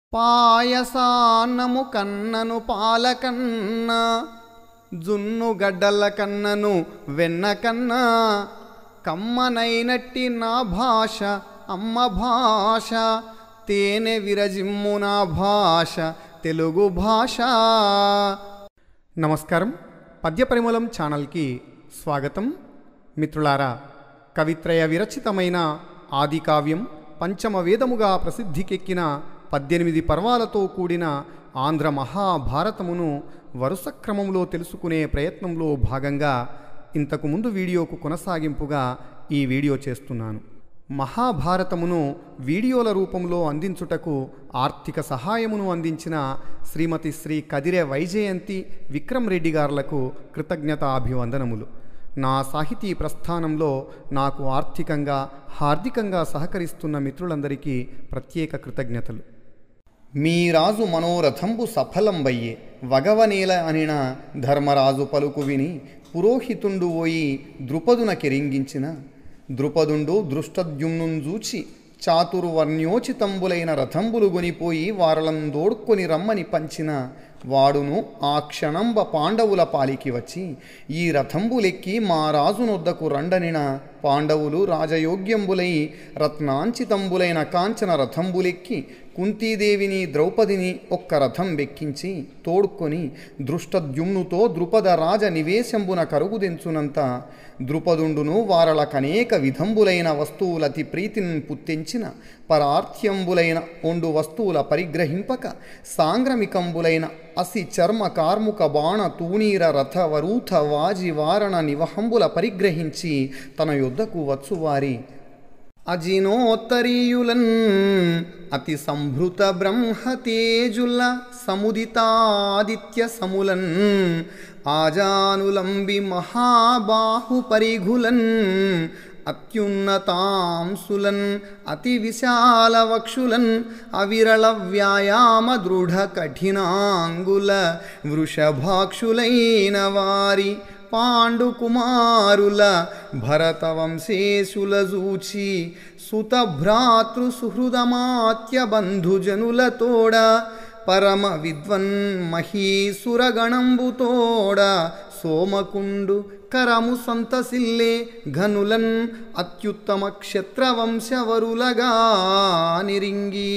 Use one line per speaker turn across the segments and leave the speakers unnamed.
పాయసాన్నము కన్నను పాలకన్న జున్ను గడ్డల కన్నను వెన్న కన్నా కమ్మనైనట్టి నా భాష అమ్మ భాష తేనె విరజిమ్ము నా భాష తెలుగు భాష నమస్కారం పద్యపరిమళం ఛానల్కి స్వాగతం మిత్రులారా కవిత్రయ విరచితమైన ఆది కావ్యం పంచమ వేదముగా ప్రసిద్ధికెక్కిన పద్దెనిమిది పర్వాలతో కూడిన ఆంధ్ర మహాభారతమును వరుస క్రమంలో తెలుసుకునే ప్రయత్నంలో భాగంగా ఇంతకు ముందు వీడియోకు కొనసాగింపుగా ఈ వీడియో చేస్తున్నాను మహాభారతమును వీడియోల రూపంలో అందించుటకు ఆర్థిక సహాయమును అందించిన శ్రీమతి శ్రీ కదిరె వైజయంతి విక్రమ్ రెడ్డి గారులకు కృతజ్ఞతాభివందనములు నా సాహితీ ప్రస్థానంలో నాకు ఆర్థికంగా హార్దికంగా సహకరిస్తున్న మిత్రులందరికీ ప్రత్యేక కృతజ్ఞతలు మీ రాజు మనోరథంబు సఫలంబయ్యే వగవనేల అనిన ధర్మరాజు పలుకు విని పురోహితుండు ఓయి ద్రుపదున కెరింగించిన ద్రుపదుండు దృష్టద్యుమ్నుంజూచి చాతుర్వర్ణ్యోచితంబులైన రథంబులు గొనిపోయి వారలందోడ్కొని రమ్మని పంచిన వాడును ఆ క్షణంబ పాండవుల పాలికి వచ్చి ఈ రథంబులెక్కి మా రాజునొద్దకు రండనిన పాండవులు రాజయోగ్యంబులై రత్నాంచితంబులైన కాంచన రథంబులెక్కి కుంతీదేవిని ద్రౌపదిని ఒక్క రథం వెక్కించి తోడ్కొని దృష్టద్యుమ్నుతో ద్రుపద రాజ నివేశంబున కరుగుదెంచునంత ద్రుపదుండును వారలకనేక విధంబులైన వస్తువులతి ప్రీతిని పుత్తించిన పరార్థ్యంబులైన ఒండు వస్తువుల పరిగ్రహింపక సాంగ్రమికంబులైన అసి చర్మ కార్ముక బాణ తూణీర రథ వరూథ వాజి వారణ నివహంబుల పరిగ్రహించి తన యొద్దకు వచ్చువారి అజినోత్తరీయులన్ అతి సంభృత బ్రహ్మతేజుల సముదితాదిత్య సములన్ ఆజానులంబి మహాబాహు పరిఘులన్ అత్యున్నతాంసులన్ అతి విశాల వక్షులన్ అవిరళ వ్యాయామ దృఢ కఠినాంగుల వృషభాక్షులైన వారి పాండుకుమారుల భరతవంశేషుల జూచి సుతభ్రాతృ సుహృదమాత్య బంధుజనులతోడ పరమ విద్వన్ మహీసురగణంబుతోడ సోమకుండు కరము సంతసిల్లే ఘనులన్ అత్యుత్తమ క్షత్రవంశవరులగా నిరింగి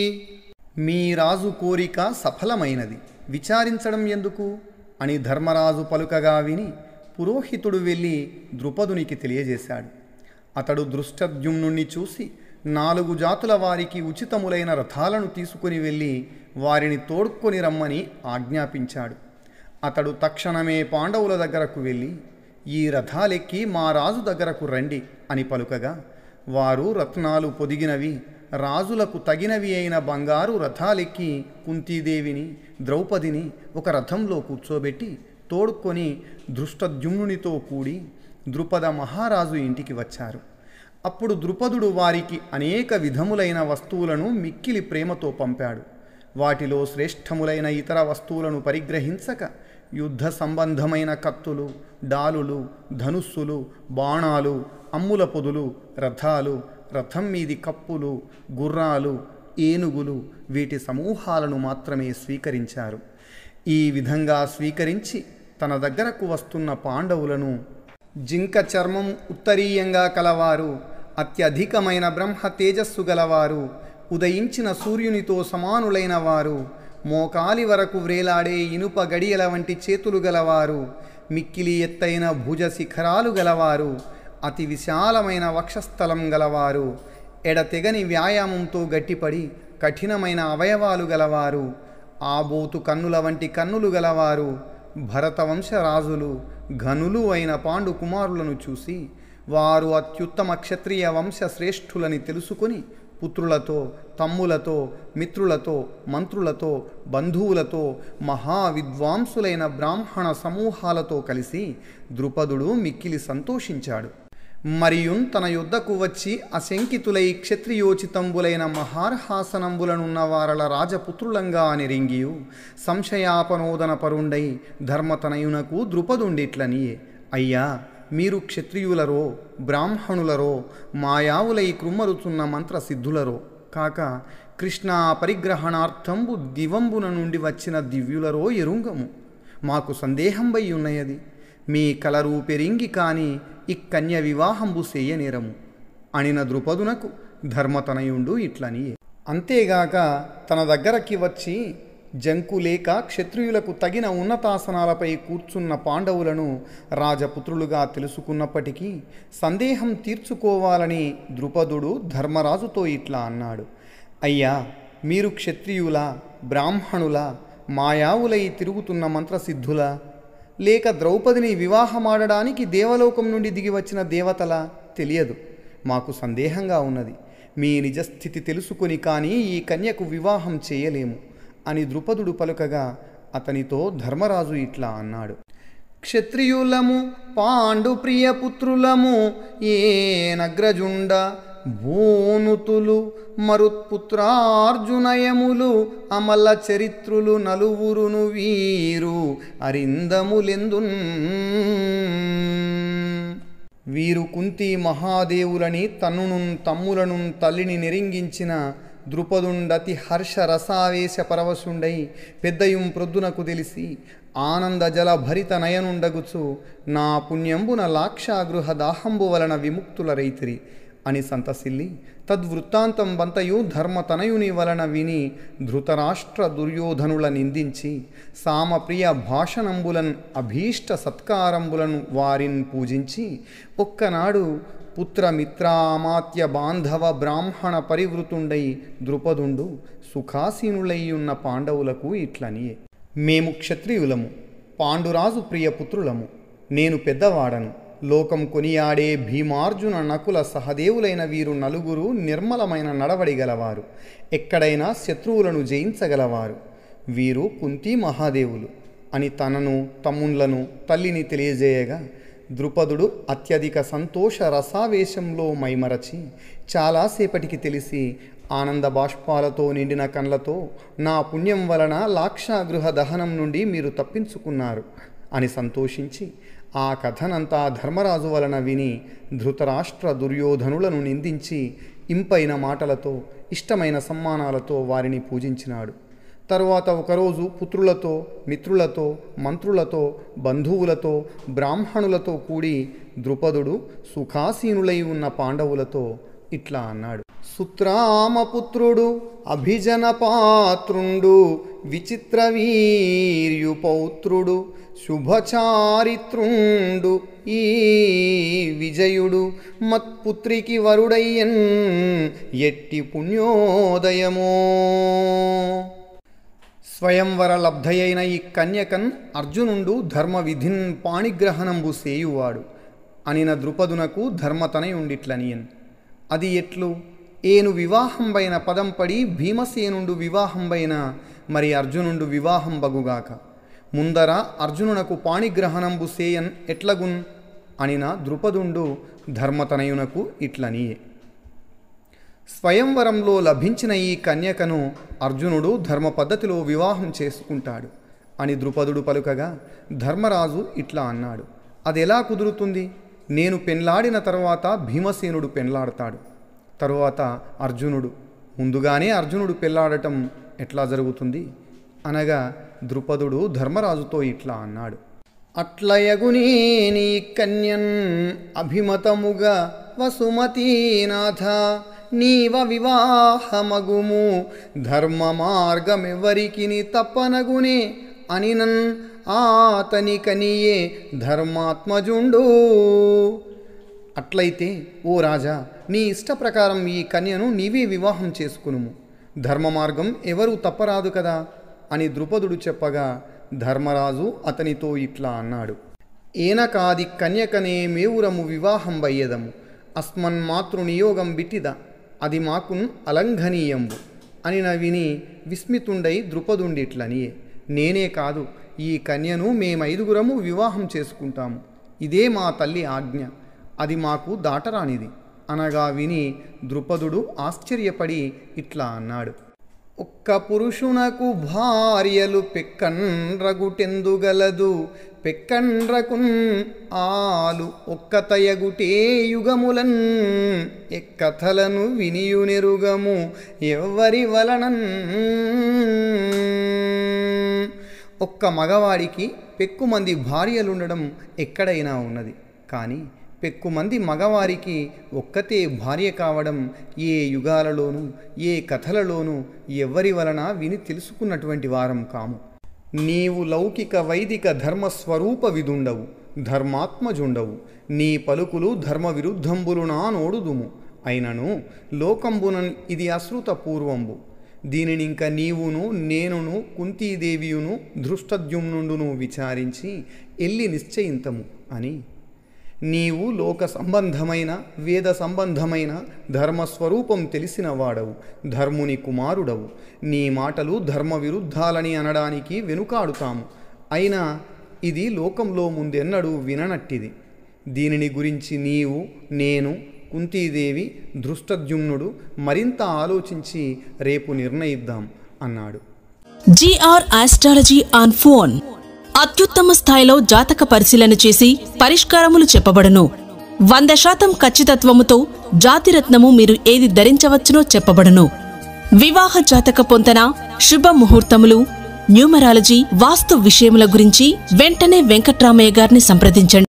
మీ రాజు కోరిక సఫలమైనది విచారించడం ఎందుకు అని ధర్మరాజు పలుకగా విని పురోహితుడు వెళ్ళి ద్రుపదునికి తెలియజేశాడు అతడు దృష్టద్యుమ్నుణ్ణి చూసి నాలుగు జాతుల వారికి ఉచితములైన రథాలను తీసుకుని వెళ్ళి వారిని తోడ్కొని రమ్మని ఆజ్ఞాపించాడు అతడు తక్షణమే పాండవుల దగ్గరకు వెళ్ళి ఈ రథాలెక్కి మా రాజు దగ్గరకు రండి అని పలుకగా వారు రత్నాలు పొదిగినవి రాజులకు తగినవి అయిన బంగారు రథాలెక్కి కుంతీదేవిని ద్రౌపదిని ఒక రథంలో కూర్చోబెట్టి తోడుకొని దృష్టద్యుమ్నునితో కూడి ద్రుపద మహారాజు ఇంటికి వచ్చారు అప్పుడు ద్రుపదుడు వారికి అనేక విధములైన వస్తువులను మిక్కిలి ప్రేమతో పంపాడు వాటిలో శ్రేష్టములైన ఇతర వస్తువులను పరిగ్రహించక యుద్ధ సంబంధమైన కత్తులు డాలులు ధనుస్సులు బాణాలు అమ్ముల పొదులు రథాలు రథం మీది కప్పులు గుర్రాలు ఏనుగులు వీటి సమూహాలను మాత్రమే స్వీకరించారు ఈ విధంగా స్వీకరించి తన దగ్గరకు వస్తున్న పాండవులను జింక చర్మం ఉత్తరీయంగా కలవారు అత్యధికమైన బ్రహ్మ తేజస్సు గలవారు ఉదయించిన సూర్యునితో సమానులైన వారు మోకాలి వరకు వ్రేలాడే ఇనుప గడియల వంటి చేతులు గలవారు మిక్కిలి ఎత్తైన భుజ శిఖరాలు గలవారు అతి విశాలమైన వక్షస్థలం గలవారు ఎడతెగని వ్యాయామంతో గట్టిపడి కఠినమైన అవయవాలు గలవారు ఆబోతు కన్నుల వంటి కన్నులు గలవారు భరతవంశ రాజులు ఘనులు అయిన పాండు కుమారులను చూసి వారు అత్యుత్తమ క్షత్రియ వంశ శ్రేష్ఠులని తెలుసుకొని పుత్రులతో తమ్ములతో మిత్రులతో మంత్రులతో బంధువులతో మహావిద్వాంసులైన బ్రాహ్మణ సమూహాలతో కలిసి ద్రుపదుడు మిక్కిలి సంతోషించాడు మరియున్ తన యుద్ధకు వచ్చి అశంకితులై క్షత్రియోచితంబులైన మహార్హాసనంబులనున్న వారల రాజపుత్రులంగా నిరింగియు సంశయాపనోదన పరుండై ధర్మతనయునకు ద్రుపదుండిట్లనియే అయ్యా మీరు క్షత్రియులరో బ్రాహ్మణులరో మాయావులై కృమ్మరుచున్న మంత్రసిద్ధులరో కాక కృష్ణా పరిగ్రహణార్థంబు దివంబున నుండి వచ్చిన దివ్యులరో ఎరుంగము మాకు సందేహంబై ఉన్నయది మీ కలరు పెరింగి కాని ఇక్కన్య వివాహంబు సేయనేరము అనిన ద్రుపదునకు ధర్మతనయుండు ఇట్లనియే అంతేగాక తన దగ్గరకి వచ్చి జంకు లేక క్షత్రియులకు తగిన ఉన్నతాసనాలపై కూర్చున్న పాండవులను రాజపుత్రులుగా తెలుసుకున్నప్పటికీ సందేహం తీర్చుకోవాలని ద్రుపదుడు ధర్మరాజుతో ఇట్లా అన్నాడు అయ్యా మీరు క్షత్రియుల బ్రాహ్మణుల మాయావులై తిరుగుతున్న మంత్రసిద్ధుల లేక ద్రౌపదిని వివాహమాడడానికి దేవలోకం నుండి దిగి వచ్చిన దేవతల తెలియదు మాకు సందేహంగా ఉన్నది మీ నిజస్థితి తెలుసుకొని కానీ ఈ కన్యకు వివాహం చేయలేము అని ద్రుపదుడు పలుకగా అతనితో ధర్మరాజు ఇట్లా అన్నాడు క్షత్రియులము పాండు ప్రియపుత్రులము ఏ నగ్రజుండ భూనుతులు మరుత్పుత్రార్జునయములు అమల చరిత్రులు నలువురును వీరు అరిందములెందున్ వీరు కుంతి మహాదేవులని తన్నును తమ్ములను తల్లిని నెరింగించిన ద్రుపదుండతి హర్ష రసావేశ పరవశుండై పెద్దయుం ప్రొద్దునకు తెలిసి ఆనంద జల భరిత నయనుండగుచు నా పుణ్యంబున లాక్షాగృహ దాహంబు వలన విముక్తుల రైతిరి అని సంతసిల్లి తద్వృత్తాంతం బంతయు ధర్మతనయుని వలన విని ధృతరాష్ట్ర దుర్యోధనుల నిందించి సామప్రియ భాషణంబులన్ అభీష్ట సత్కారంబులను వారిన్ పూజించి ఒక్కనాడు పుత్రమిత్రామాత్య బాంధవ బ్రాహ్మణ పరివృతుండై ద్రుపదుండు సుఖాసీనులై ఉన్న పాండవులకు ఇట్లనియే మేము క్షత్రియులము పాండురాజు ప్రియ పుత్రులము నేను పెద్దవాడను లోకం కొనియాడే భీమార్జున నకుల సహదేవులైన వీరు నలుగురు నిర్మలమైన నడవడి గలవారు ఎక్కడైనా శత్రువులను జయించగలవారు వీరు కుంతి మహాదేవులు అని తనను తమ్ముళ్లను తల్లిని తెలియజేయగా ద్రుపదుడు అత్యధిక సంతోష రసావేశంలో మైమరచి చాలాసేపటికి తెలిసి ఆనంద బాష్పాలతో నిండిన కండ్లతో నా పుణ్యం వలన లాక్షాగృహ దహనం నుండి మీరు తప్పించుకున్నారు అని సంతోషించి ఆ కథనంతా ధర్మరాజు వలన విని ధృతరాష్ట్ర దుర్యోధనులను నిందించి ఇంపైన మాటలతో ఇష్టమైన సమ్మానాలతో వారిని పూజించినాడు తరువాత ఒకరోజు పుత్రులతో మిత్రులతో మంత్రులతో బంధువులతో బ్రాహ్మణులతో కూడి ద్రుపదుడు సుఖాసీనులై ఉన్న పాండవులతో ఇట్లా అన్నాడు సుత్రామపుత్రుడు అభిజన పాత్రుండు విచిత్ర వీర్యు పౌత్రుడు శుభచారిత్రుండు ఈ విజయుడు మత్పుత్రికి వరుడయ్యన్ ఎట్టి పుణ్యోదయమో స్వయంవర లబ్ధయైన ఈ కన్యకన్ అర్జునుండు ధర్మ విధిన్ పాణిగ్రహణంబు సేయువాడు అనిన ద్రుపదునకు ధర్మతనయుండిట్లనియన్ అది ఎట్లు ఏను వివాహంబైన పదంపడి భీమసేనుండు వివాహంబైన మరి అర్జునుండు వివాహం బగుగాక ముందర అర్జునునకు పాణిగ్రహణంబు సేయన్ ఎట్లగున్ అనిన ద్రుపదుండు ధర్మతనయునకు ఇట్లనియే స్వయంవరంలో లభించిన ఈ కన్యకను అర్జునుడు ధర్మ పద్ధతిలో వివాహం చేసుకుంటాడు అని ద్రుపదుడు పలుకగా ధర్మరాజు ఇట్లా అన్నాడు అది ఎలా కుదురుతుంది నేను పెండ్లాడిన తరువాత భీమసేనుడు పెండ్లాడతాడు తరువాత అర్జునుడు ముందుగానే అర్జునుడు పెళ్లాడటం ఎట్లా జరుగుతుంది అనగా ద్రుపదుడు ధర్మరాజుతో ఇట్లా అన్నాడు అట్లయగునే నీ కన్యన్ అభిమతముగా వసుమతీనాథ నీవ వివాహమగుము ధర్మ మార్గమెవరికిని తప్పనగునే అనినన్ ఆతని కనియే ధర్మాత్మజుండు అట్లయితే ఓ రాజా నీ ఇష్ట ప్రకారం ఈ కన్యను నీవే వివాహం చేసుకునుము ధర్మ మార్గం ఎవరూ తప్పరాదు కదా అని ద్రుపదుడు చెప్పగా ధర్మరాజు అతనితో ఇట్లా అన్నాడు ఏనకాది కన్యకనే మేవురము వివాహం వయ్యదము అస్మన్ మాతృనియోగం బిట్టిద అది మాకున్ అలంఘనీయంబు అని నా విని విస్మితుండై ద్రుపదుండిట్లనియే నేనే కాదు ఈ కన్యను మేమైదుగురము వివాహం చేసుకుంటాము ఇదే మా తల్లి ఆజ్ఞ అది మాకు దాటరానిది అనగా విని ద్రుపదుడు ఆశ్చర్యపడి ఇట్లా అన్నాడు ఒక్క పురుషునకు భార్యలు పెక్కన్ రగుటెందుగలదు పెక్కండ్రకున్ ఆలు ఒక్కతయగుటే యుగములన్ ఎక్కథలను వినియునెరుగము ఎవ్వరి వలనన్ ఒక్క మగవాడికి పెక్కుమంది భార్యలుండడం ఎక్కడైనా ఉన్నది కానీ పెక్కుమంది మగవారికి ఒక్కతే భార్య కావడం ఏ యుగాలలోనూ ఏ కథలలోనూ ఎవరి వలన విని తెలుసుకున్నటువంటి వారం కాము నీవు లౌకిక వైదిక ధర్మస్వరూప విదుండవు ధర్మాత్మజుండవు నీ పలుకులు ధర్మ విరుద్ధంబులు నా నోడుదుము అయినను లోకంబునన్ ఇది అశ్రుత పూర్వంబు దీనినింక నీవును నేనును కుంతీదేవియును ధృష్టద్యుమ్నుండును విచారించి ఎల్లి నిశ్చయింతము అని నీవు లోక సంబంధమైన వేద సంబంధమైన ధర్మస్వరూపం తెలిసిన వాడవు ధర్ముని కుమారుడవు నీ మాటలు ధర్మ విరుద్ధాలని అనడానికి వెనుకాడుతాము అయినా ఇది లోకంలో ముందెన్నడూ విననట్టిది దీనిని గురించి నీవు నేను కుంతీదేవి దృష్టద్యుమ్నుడు మరింత ఆలోచించి రేపు నిర్ణయిద్దాం అన్నాడు
జీఆర్ ఆస్ట్రాలజీ ఆన్ ఫోన్ అత్యుత్తమ స్థాయిలో జాతక పరిశీలన చేసి పరిష్కారములు చెప్పబడును వంద శాతం ఖచ్చితత్వముతో జాతిరత్నము మీరు ఏది ధరించవచ్చునో చెప్పబడును వివాహ జాతక పొంతన శుభ ముహూర్తములు న్యూమరాలజీ వాస్తు విషయముల గురించి వెంటనే వెంకట్రామయ్య గారిని సంప్రదించండి